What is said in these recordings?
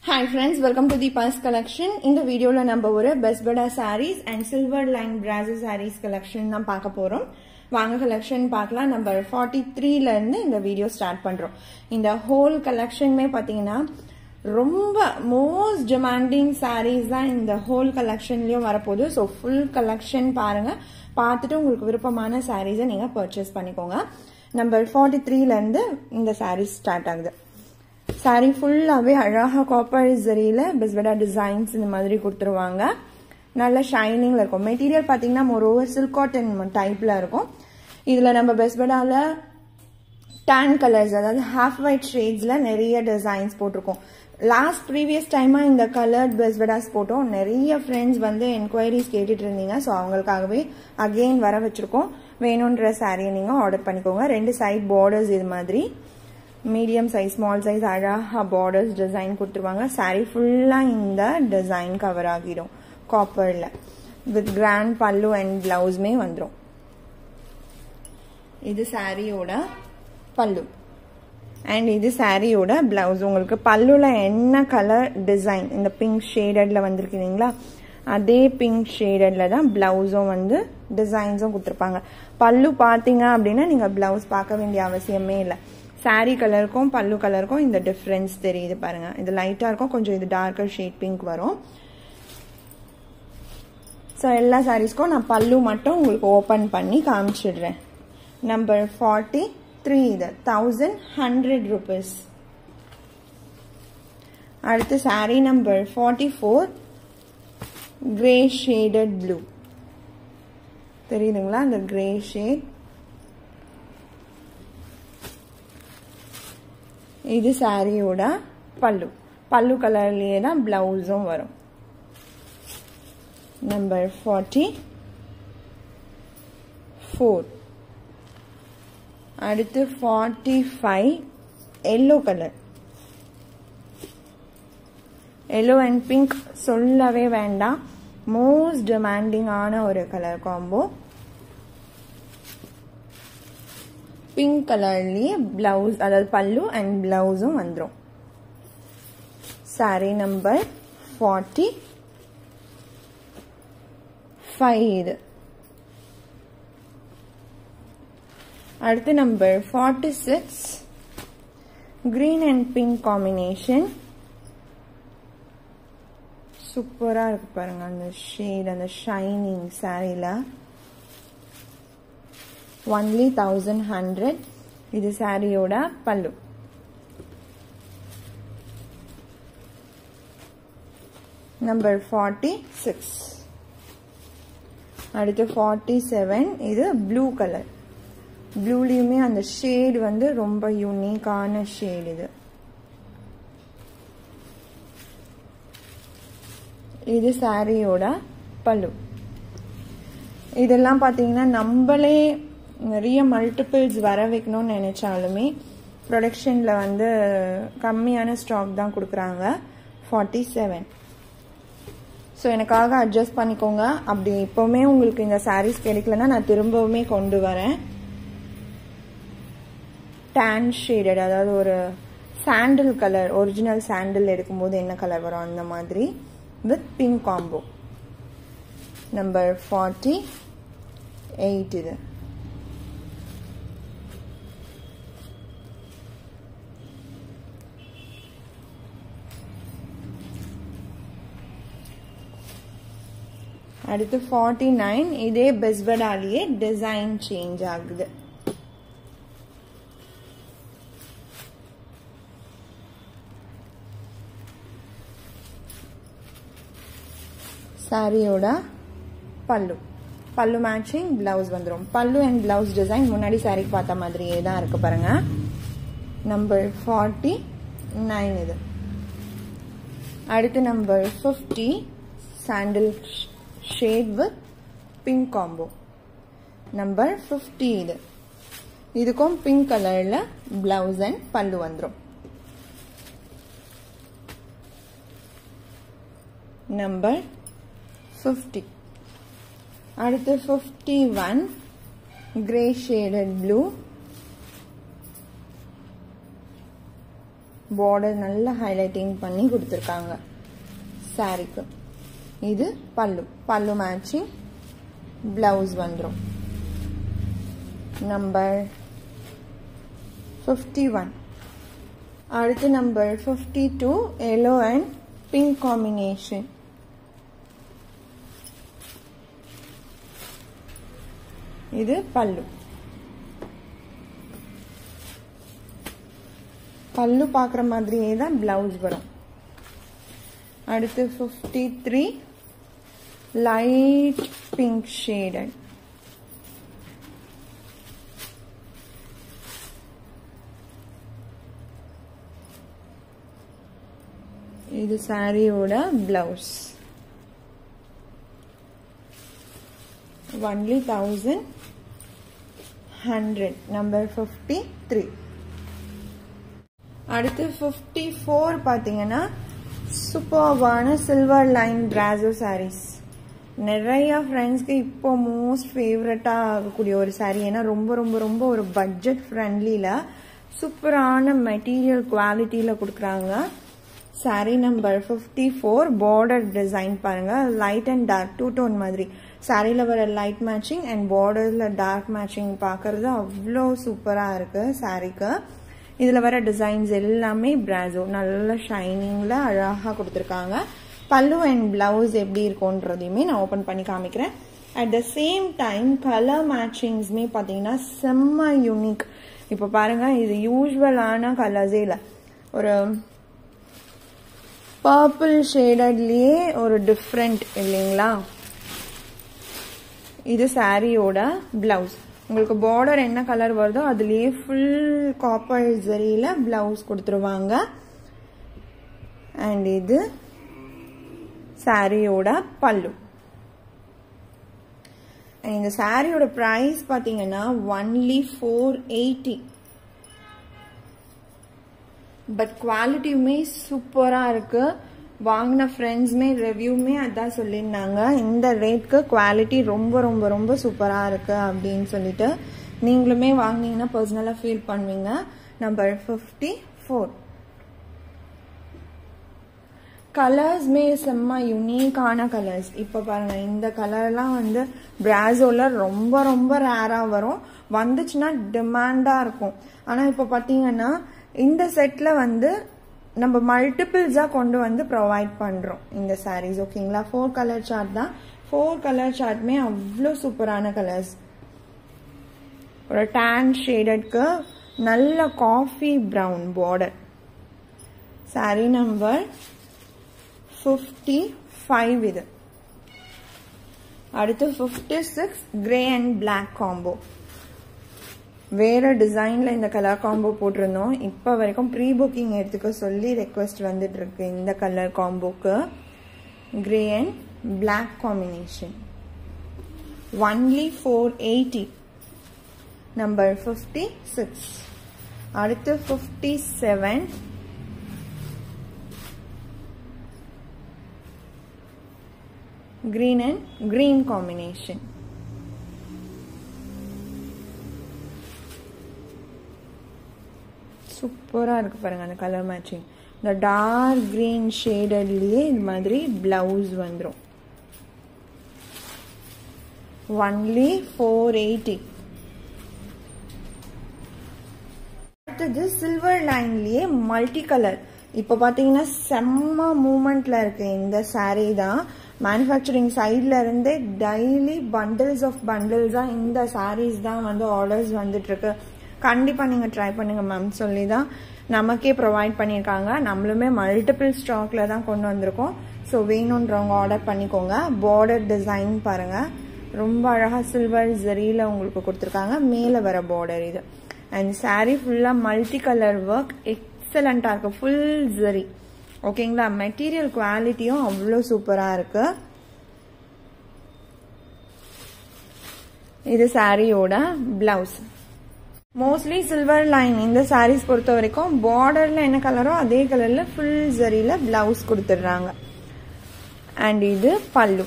hi friends welcome to the boss collection இந்த வீடியோவில் நம்ம ஒரு பெஸ்படா saris and silver line process saris collection தான் பார்க்க போகிறோம் வாங்க கலெக்ஷன் பார்க்கலாம் நம்பர் ஃபார்ட்டி த்ரீலேருந்து இந்த வீடியோ ஸ்டார்ட் பண்ணுறோம் இந்த ஹோல் கலெக்ஷனுமே பார்த்தீங்கன்னா ரொம்ப மோஸ்ட் டிமாண்டிங் சாரீஸ் தான் இந்த ஹோல் கலெக்ஷன்லயும் வரப்போகுது ஸோ ஃபுல் கலெக்ஷன் பாருங்க பார்த்துட்டு உங்களுக்கு விருப்பமான சாரீஸை நீங்கள் பர்ச்சேஸ் பண்ணிக்கோங்க நம்பர் ஃபார்ட்டி த்ரீலேருந்து இந்த சாரீஸ் ஸ்டார்ட் ஆகுது சாரீ ஃபுல்லாகவே அழகாக காப்பர் ஜரியில் பெஸ்பெடா டிசைன்ஸ் இந்த மாதிரி கொடுத்துருவாங்க நல்ல ஷைனிங்கில் இருக்கும் மெட்டீரியல் பார்த்தீங்கன்னா ஒரு ஓவர் சில்க் காட்டன் டைப்பில் இருக்கும் இதில் நம்ம பெஸ்பெடாவில் டேன் கலர்ஸ் அதாவது ஹாஃப் ஒயிட் ஷேட்ஸில் நிறைய டிசைன்ஸ் போட்டிருக்கோம் லாஸ்ட் ப்ரீவியஸ் டைமாக இந்த கலர்ட் பெஸ்பெடாஸ் போட்டோம் நிறைய ஃப்ரெண்ட்ஸ் வந்து என்கொயரிஸ் கேட்டுட்டு இருந்தீங்க ஸோ அவங்களுக்காகவே அகெயின் வர வச்சுருக்கோம் வேணுன்ற சாரியை நீங்கள் ஆர்டர் பண்ணிக்கோங்க ரெண்டு சைட் பார்டர்ஸ் இது மாதிரி மீடியம் சைஸ் ஸ்மால் சைஸ் அழகாக பார்டர்ஸ் டிசைன் கொடுத்துருவாங்க சாரீ ஃபுல்லாக இந்த டிசைன் கவர் ஆகிடும் காப்பரில் வித் கிராண்ட் பல்லு அண்ட் பிளவுஸ்மே வந்துடும் இது சாரியோட பல்லு அண்ட் இது சாரியோட பிளவுஸ் உங்களுக்கு பல்லுல என்ன கலர் டிசைன் இந்த பிங்க் ஷேடட்ல வந்திருக்கீங்களா அதே பிங்க் ஷேடட்ல தான் பிளவுஸும் வந்து டிசைன்ஸும் கொடுத்துருப்பாங்க பல்லு பார்த்தீங்க அப்படின்னா நீங்கள் பிளவுஸ் பார்க்க வேண்டிய அவசியமே இல்லை சாரீ கலருக்கும் பல்லு கலருக்கும் இந்த டிஃப்ரென்ஸ் தெரியுது பாருங்க இது லைட்டாக இருக்கும் கொஞ்சம் இது டார்க்கர் ஷேட் பிங்க் வரும் ஸோ எல்லா சாரீஸ்க்கும் நான் பல்லு மட்டும் உங்களுக்கு ஓப்பன் பண்ணி காமிச்சிடுறேன் நம்பர் ஃபார்ட்டி த்ரீ இது தௌசண்ட் ஹண்ட்ரட் ருபீஸ் அடுத்து sari number forty four grey shaded blue தெரியுதுங்களா அந்த கிரே ஷேட் இது சாரியோட பல்லு பல்லு கலர்லேயே தான் பிளவுஸும் வரும் நம்பர் ஃபார்ட்டி ஃபோர் அடுத்து forty five yellow colour yellow and pink சொல்லவே வேண்டாம் மோஸ்ட் டிமாண்டிங்கான ஒரு கலர் காம்போ பிங்க் கலர்லேயே பிளவுஸ் அதாவது பல்லு அண்ட் பிளவுஸும் வந்துடும் சாரி நம்பர் ஃபார்ட்டி ஃபைவ் இது அடுத்து number forty six green and pink combination சூப்பராக இருக்கு பாருங்க அந்த ஷேட் அந்த ஷைனிங் சாரியில் ஒன்லி தௌசண்ட் ஹண்ட்ரட் இது சாரியோட பல்லு நம்பர் ஃபார்ட்டி சிக்ஸ் அடுத்து ஃபார்ட்டி செவன் இது ப்ளூ கலர் ப்ளூலேயுமே அந்த ஷேடு வந்து ரொம்ப யூனிக்கான ஷேடு இது இது சாரியோட பல்லு இதெல்லாம் பார்த்தீங்கன்னா நம்மளே நிறைய மல்டிபிள்ஸ் வர வைக்கணும்னு நினைச்சாலுமே ப்ரொடக்ஷனில் வந்து கம்மியான ஸ்டாக் தான் கொடுக்குறாங்க ஃபார்ட்டி செவன் ஸோ எனக்காக அட்ஜஸ்ட் பண்ணிக்கோங்க அப்படி இப்போவுமே உங்களுக்கு இந்த சாரீஸ் கிடைக்கலன்னா நான் திரும்பவுமே கொண்டு வரேன் டேன் ஷேடட் அதாவது ஒரு சாண்டில் கலர் ஒரிஜினல் சாண்டில் எடுக்கும்போது என்ன கலர் வரும் அந்த மாதிரி with pink combo number forty eight இது அடுத்து ஃபார்ட்டி நைன் இதே பெஸ்படாலேயே டிசைன் சேஞ்ச் ஆகுது சாரியோட பல்லு பல்லு மேட்சிங் பிளவுஸ் வந்துடும் பல்லு அண்ட் பிளவுஸ் டிசைன் முன்னாடி சாரிக்கு பார்த்த மாதிரியே தான் இருக்கு பாருங்க நம்பர் ஃபார்ட்டி நைன் இது அடுத்து number fifty sandal shade with pink combo number fifty இது இதுக்கும் பிங்க் கலரில் பிளவுஸ் அண்ட் பல்லு வந்துடும் நம்பர் ஃபிஃப்டி அடுத்து fifty one grey shaded blue border நல்லா ஹைலைட்டிங் பண்ணி கொடுத்துருக்காங்க சாரிக்கு இது பல்லு பல்லு மேட்சிங் பிளவுஸ் வந்துடும் நம்பர் ஃபிஃப்டி ஒன் அடுத்து number fifty two yellow and pink combination இது பல்லு பல்லு பார்க்குற மாதிரியே தான் பிளவுஸ் வரும் அடுத்து fifty three light pink shaded இது சாரியோட blouse only thousand hundred number fifty three அடுத்து ஃபிஃப்டி ஃபோர் பார்த்தீங்கன்னா சூப்பர்வான சில்வர் லைன் பிராசோ சாரீஸ் நிறைய ஃப்ரெண்ட்ஸ்க்கு இப்போ மோஸ்ட் ஃபேவரட்டாக ஆகக்கூடிய ஒரு சாரீ ஏன்னா ரொம்ப ரொம்ப ரொம்ப ஒரு பட்ஜெட் ஃப்ரெண்ட்லியில் சூப்பரான மெட்டீரியல் குவாலிட்டியில் கொடுக்குறாங்க sari number fifty four border design பாருங்கள் light and dark two tone மாதிரி சாரியில் வர லைட் மேட்சிங் அண்ட் பார்டரில் டார்க் மேட்சிங் பார்க்கறது அவ்வளோ சூப்பராக இருக்குது சாரீக்கு இதில் வர டிசைன்ஸ் எல்லாமே பிராசோ நல்ல ஷைனிங்கில் அழகாக கொடுத்துருக்காங்க பல்லு அண்ட் பிளவுஸ் எப்படி இருக்கும்ன்றதையுமே நான் ஓப்பன் பண்ணி காமிக்கிறேன் at the same time colour மேட்சிங்ஸுமே பார்த்தீங்கன்னா செம்ம யூனிக் இப்போ பாருங்கள் இது யூஸ்வலான கலர்ஸே இல்லை ஒரு பர்பிள் ஷேடட்லேயே ஒரு டிஃப்ரெண்ட் இல்லைங்களா இது சாரியோட பிளவுஸ் உங்களுக்கு பார்டர் என்ன கலர் வருதோ அதுலேயே ஃபுல் காப்பர் ஜரியில் பிளவுஸ் கொடுத்துருவாங்க அண்ட் இது சாரியோட பல்லு இந்த சாரியோட ப்ரைஸ் பார்த்தீங்கன்னா ஒன்லி ஃபோர் எயிட்டி பட் குவாலிட்டியுமே சூப்பராக இருக்குது வாங்கின ஃப்ரெண்ட்ஸுமே ரிவ்யூமே அதான் சொல்லியிருந்தாங்க இந்த ரேட்க்கு குவாலிட்டி ரொம்ப ரொம்ப ரொம்ப சூப்பராக இருக்குது அப்படின்னு சொல்லிட்டு நீங்களுமே வாங்கினீங்கன்னா பர்சனலாக ஃபீல் பண்ணுவீங்க நம்பர் ஃபிஃப்டி ஃபோர் கலர்ஸ்மே செம்ம யூனிக்கான கலர்ஸ் இப்போ பாருங்கள் இந்த கலர்லாம் வந்து பிராசோவில் ரொம்ப ரொம்ப ரேராக வரும் வந்துச்சுன்னா டிமாண்டாக இருக்கும் ஆனால் இப்போ பார்த்தீங்கன்னா இந்த செட்டில் வந்து நம்ம மல்டிபிள்ஸாக கொண்டு வந்து ப்ரொவைட் பண்ணுறோம் இந்த சாரீஸ் ஓகேங்களா ஃபோர் கலர் சார்ட் தான் ஃபோர் கலர் சார்ட்டுமே அவ்வளோ சூப்பரான கலர்ஸ் ஒரு டேன் ஷேடட்க்கு நல்ல coffee brown border sari number fifty five இது அடுத்து fifty six grey and black combo வேற டிசைன்ல இந்த கலர் காம்போ போட்டிருந்தோம் இப்போ வரைக்கும் ப்ரீ புக்கிங் எடுத்துக்க சொல்லி ரெக்வஸ்ட் வந்துட்டு இருக்கு இந்த கலர் காம்போக்கு grey and black combination only four eighty number fifty six அடுத்து fifty seven green and green combination சூப்பராக இருக்கு பாருங்க அந்த கலர் மேட்சிங் இந்த டார்க் கிரீன் ஷேடட்லேயே இது மாதிரி பிளவுஸ் வந்துடும் ஒன்லி ஃபோர் எயிட்டி அடுத்தது சில்வர் லைன்லேயே மல்டி கலர் இப்போ பார்த்தீங்கன்னா செம்ம மூமெண்ட்ல இருக்கு இந்த சாரீ தான் மேனுஃபேக்சரிங் சைட்ல இருந்தே டெய்லி பண்டில்ஸ் ஆஃப் பண்டில்ஸாக இந்த சாரீஸ் தான் வந்து ஆர்டர்ஸ் வந்துட்டு இருக்கு கண்டிப்பாக நீங்கள் ட்ரை பண்ணுங்க மேம் சொல்லி தான் நமக்கே ப்ரொவைட் பண்ணியிருக்காங்க நம்மளுமே மல்டிபிள் ஸ்டாக்ல தான் கொண்டு வந்திருக்கோம் ஸோ வேணுன்றவங்க ஆர்டர் பண்ணிக்கோங்க பார்டர் டிசைன் பாருங்க ரொம்ப அழகாக சில்வர் ஜரியில் உங்களுக்கு கொடுத்துருக்காங்க மேலே வர பார்டர் இது அண்ட் சாரீ ஃபுல்லாக மல்டி கலர் ஒர்க் எக்ஸலண்ட்டாக இருக்குது ஃபுல் ஜரி ஓகேங்களா மெட்டீரியல் குவாலிட்டியும் அவ்வளோ சூப்பராக இருக்கு இது சாரியோட பிளவுஸ் மோஸ்ட்லி சில்வர் லைன் இந்த சாரீஸ் பொறுத்த வரைக்கும் பார்டரில் என்ன கலரோ அதே கலரில் ஃபுல் ஜரியில் பிளவுஸ் கொடுத்துட்றாங்க அண்ட் இது பல்லு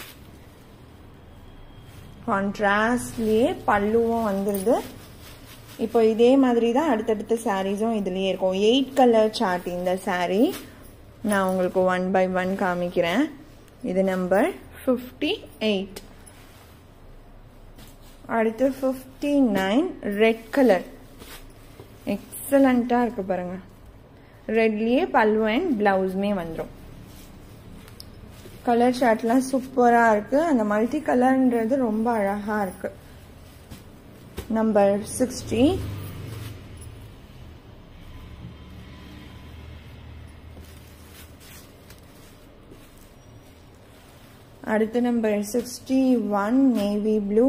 கான்ட்ராஸ்ட்லேயே பல்லுவும் வந்துடுது இப்போ இதே மாதிரி தான் அடுத்தடுத்த சாரீஸும் இதுலேயே இருக்கும் எயிட் கலர் சார்ட் இந்த சாரீ நான் உங்களுக்கு ஒன் பை ஒன் காமிக்கிறேன் இது நம்பர் ஃபிஃப்டி எயிட் அடுத்து ஃபிஃப்டி நைன் ரெட் கலர் எக்ஸலண்ட்டாக இருக்கு பாருங்க ரெட்லேயே பல்லு அண்ட் பிளவுஸுமே வந்துடும் கலர் ஷார்ட்லாம் சூப்பராக இருக்கு அந்த மல்டி கலர்ன்றது ரொம்ப அழகாக இருக்கு நம்பர் சிக்ஸ்டி அடுத்த number sixty one navy blue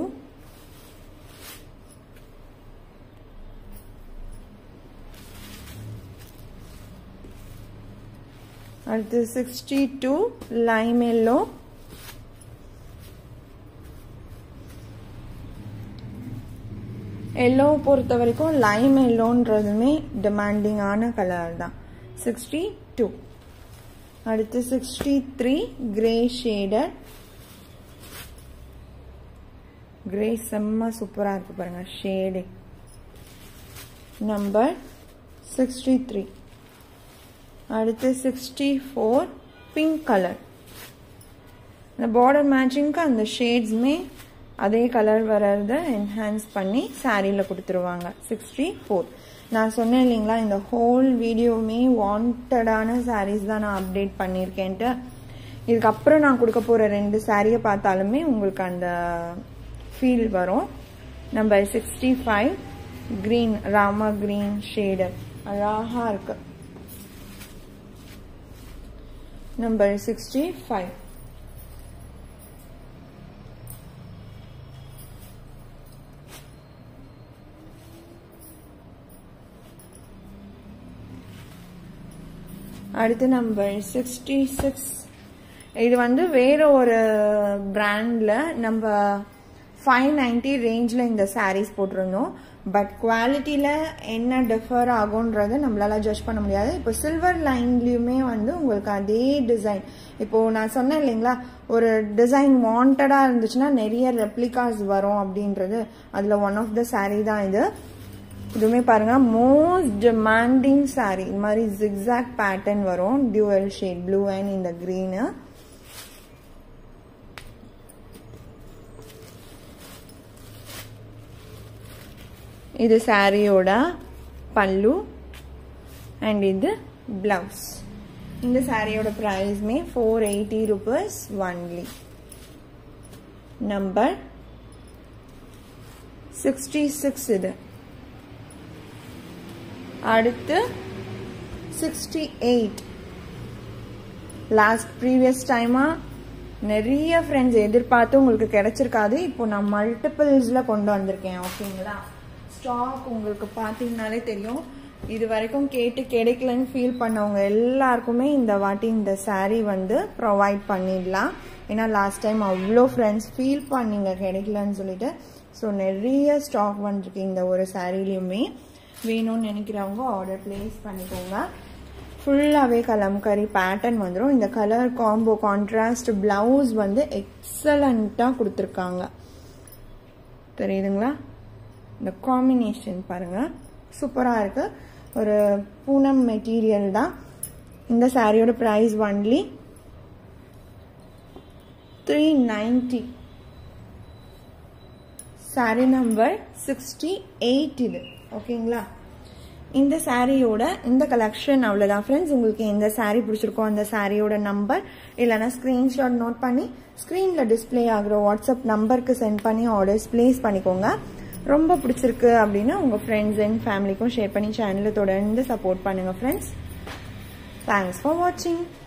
அடுத்து sixty two lime yellow yellow பொறுத்த வரைக்கும் லைம் எல்லோன்றதுமே டிமாண்டிங்கான கலர் தான் சிக்ஸ்டி டூ அடுத்து சிக்ஸ்டி த்ரீ கிரே ஷேடர் கிரே செம்ம சூப்பராக இருக்கு பாருங்க ஷேடு நம்பர் சிக்ஸ்டி த்ரீ அடுத்து சிக்ஸ்டி ஃபோர் பிங்க் கலர் இந்த பார்டர் மேட்சிங்க்கு அந்த ஷேட்ஸுமே அதே கலர் வர்றத என்ஹான்ஸ் பண்ணி சாரியில் கொடுத்துருவாங்க சிக்ஸ்டி ஃபோர் நான் சொன்னேன் இல்லைங்களா இந்த ஹோல் வீடியோவுமே வாண்டடான சாரீஸ் தான் நான் அப்டேட் பண்ணியிருக்கேன்ட்டு இதுக்கப்புறம் நான் கொடுக்க போகிற ரெண்டு சாரியை பார்த்தாலுமே உங்களுக்கு அந்த ஃபீல் வரும் நம்பர் சிக்ஸ்டி ஃபைவ் க்ரீன் ராமா க்ரீன் ஷேடர் அழகாக இருக்கு நம்பர் சிக்ஸ்டி ஃபைவ் அடுத்து நம்பர் சிக்ஸ்டி சிக்ஸ் இது வந்து வேற ஒரு பிராண்டில் நம்ம ஃபைவ் நைன்டி ரேஞ்சில் இந்த சாரீஸ் போட்டிருந்தோம் பட் குவாலிட்டியில் என்ன டிஃபர் ஆகுன்றதை நம்மளால ஜட்ஜ் பண்ண முடியாது இப்போ சில்வர் லைன்லேயுமே வந்து உங்களுக்கு அதே டிசைன் இப்போது நான் சொன்னேன் இல்லைங்களா ஒரு டிசைன் வாண்டடாக இருந்துச்சுன்னா நிறைய ரெப்ளிகாஸ் வரும் அப்படின்றது அதில் ஒன் ஆஃப் த சாரீ தான் இது இதுவுமே பாருங்க மோஸ்ட் டிமாண்டிங் சாரீ இந்த மாதிரி ஜிக்ஸாக் பேட்டர்ன் வரும் டியூவல் ஷேட் ப்ளூ அண்ட் இந்த க்ரீனு இது சாரியோட பல்லு அண்ட் இது பிளவுஸ் இந்த சாரியோட ப்ரைஸ்மே four eighty rupees only number sixty six இது அடுத்து சிக்ஸ்டி எயிட் லாஸ்ட் ப்ரீவியஸ் டைமாக நிறைய ஃப்ரெண்ட்ஸ் எதிர்பார்த்து உங்களுக்கு கிடைச்சிருக்காது இப்போ நான் மல்டிபிள்ஸில் கொண்டு வந்திருக்கேன் ஓகேங்களா ஸ்டாக் உங்களுக்கு பார்த்தீங்கனாலே தெரியும் இது வரைக்கும் கேட்டு கிடைக்கலன்னு ஃபீல் பண்ணவங்க எல்லாருக்குமே இந்த வாட்டி இந்த சாரீ வந்து ப்ரொவைட் பண்ணிடலாம் ஏன்னா லாஸ்ட் டைம் அவ்வளோ ஃப்ரெண்ட்ஸ் ஃபீல் பண்ணீங்க கிடைக்கலன்னு சொல்லிட்டு ஸோ நிறைய ஸ்டாக் வந்துருக்கு இந்த ஒரு சாரீலையுமே வேணும்னு நினைக்கிறவங்க ஆர்டர் பிளேஸ் பண்ணிக்கோங்க ஃபுல்லாகவே கலம்கரி பேட்டர்ன் வந்துடும் இந்த கலர் காம்போ கான்ட்ராஸ்ட் பிளவுஸ் வந்து எக்ஸலண்ட்டாக கொடுத்துருக்காங்க தெரியுதுங்களா இந்த காம்பினேஷன் பாருங்கள் சூப்பராக இருக்குது ஒரு பூனம் மெட்டீரியல் தான் இந்த சாரியோட price only three ninety sari number sixty eight இது ஓகேங்களா இந்த சாரியோட இந்த கலெக்ஷன் அவ்வளோதான் ஃப்ரெண்ட்ஸ் உங்களுக்கு எந்த சாரீ பிடிச்சிருக்கோ அந்த சாரியோட நம்பர் இல்லைனா ஸ்க்ரீன்ஷாட் நோட் பண்ணி ஸ்க்ரீனில் டிஸ்பிளே ஆகிற வாட்ஸ்அப் நம்பருக்கு சென்ட் பண்ணி ஆர்டர்ஸ் ப்ளேஸ் பண்ணிக்கோங்க ரொம்ப பிடிச்சிருக்கு அப்படின்னா உங்கள் ஃப்ரெண்ட்ஸ் அண்ட் ஃபேமிலிக்கும் ஷேர் பண்ணி சேனலை தொடர்ந்து சப்போர்ட் பண்ணுங்கள் ஃப்ரெண்ட்ஸ் தேங்க்ஸ் ஃபார் வாட்சிங்